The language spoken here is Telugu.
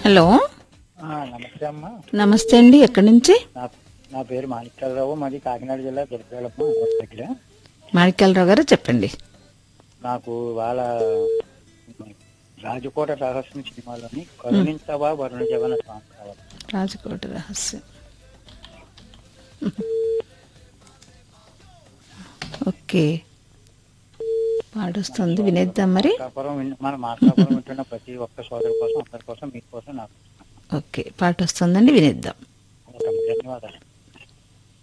హలో ఆ, నమస్తే అమ్మా నమస్తే అండి ఎక్కడి నుంచి నా నా పేరు మాణిక్యాలరావు మాది కాకినాడ జిల్లా దుర్గాలమ్మ దగ్గర మాణిక్యాలరావు గారు చెప్పండి నాకు వాళ్ళ రాజకోట రహస్యం సినిమాలోని కరుణించవా వరుణ జవన సాంగ్ కావాలి రాజకోట రహస్యం ఓకే పాడొస్తుంది వినేద్దాం మరి మార్కాపురం విన్- మన మార్కాపురం వింటున్న ప్రతి ఒక్క సోదరు కోసం అందరి కోసం మీకోసం నాకు ఓకే పాట వస్తుందండి వినేద్దాం ఒక ధన్యవాదాలు